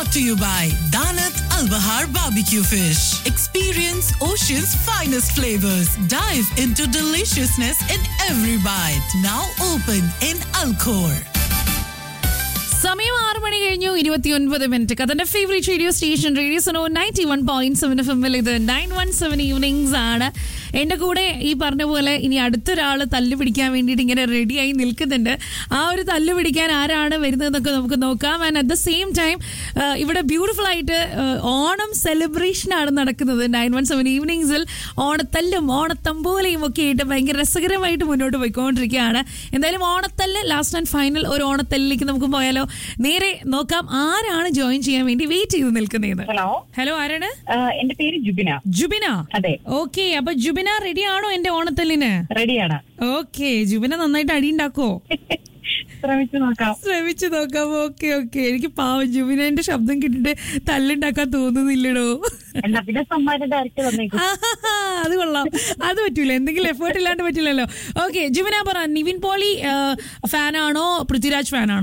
brought to you by Danat Al Bahar Barbecue Fish. Experience Ocean's finest flavors. Dive into deliciousness in every bite. Now open in Alcor. സമയം ആറ് മണി കഴിഞ്ഞു ഇരുപത്തിയൊൻപത് minute കഥന്റെ favourite radio station radio Suno ninety one point seven F എമ്മിൽ ഇത് nine one seven evenings ആണ് എന്റെ കൂടെ ഈ പറഞ്ഞ പോലെ ഇനി അടുത്തൊരാൾ തല്ല് പിടിക്കാൻ വേണ്ടിയിട്ട് ഇങ്ങനെ റെഡിയായി നിൽക്കുന്നുണ്ട് ആ ഒരു തല്ല് പിടിക്കാൻ ആരാണ് വരുന്നതെന്നൊക്കെ നമുക്ക് നോക്കാം and at the same time ഇവിടെ ബ്യൂട്ടിഫുൾ ആയിട്ട് ആ, ഓണം സെലിബ്രേഷൻ ആണ് നടക്കുന്നത് നയൻ വൺ സെവൻ ഈവനിങ്സിൽ ഓണത്തല്ലും ഓണത്തമ്പോലയും ഒക്കെ ആയിട്ട് ഭയങ്കര രസകരമായിട്ട് മുന്നോട്ട് പോയിക്കൊണ്ടിരിക്കുകയാണ് എന്തായാലും ഓണത്തല്ല് ലാസ്റ്റ് ആൻഡ് ഫൈനൽ ഒരു ഓണത്തല്ലിലേക്ക് നമുക്ക് പോയാലോ നേരെ നോക്കാം ആരാണ് ജോയിൻ ചെയ്യാൻ വേണ്ടി വെയിറ്റ് ചെയ്ത് നിൽക്കുന്നത് ഹലോ ഹലോ ആരാണ് ആ, എന്റെ പേര് ജുബിന ജുബിന അതെ ഓക്കെ അപ്പൊ ജുബിന റെഡി ആണോ എന്റെ ഓണത്തല്ലിന് റെഡിയാണ് ഓക്കെ ജുബിന നന്നായിട്ട് അടി ഉണ്ടാക്കോ ശ്രമിച്ചു നോക്കാം ശ്രമിച്ചു നോക്കാം ഓക്കെ ഓക്കെ എനിക്ക് പാവം ജുബിനന്റെ ശബ്ദം കിട്ടിട്ട് തല്ലുണ്ടാക്കാൻ തോന്നുന്നില്ലടോ എന്നാ പിന്നെ സമ്മാനം ഡയറക്റ്റ് തന്നേക്കും ആഹാഹാ, അത് കൊള്ളാം അത് പറ്റൂല എന്തെങ്കിലും എഫേർട്ട് ഇല്ലാണ്ട് പറ്റില്ലല്ലോ ഓക്കെ ജുബിന പറ നിവിൻ പോളി ഫാനാണോ പൃഥ്വിരാജ് ഫാനാണോ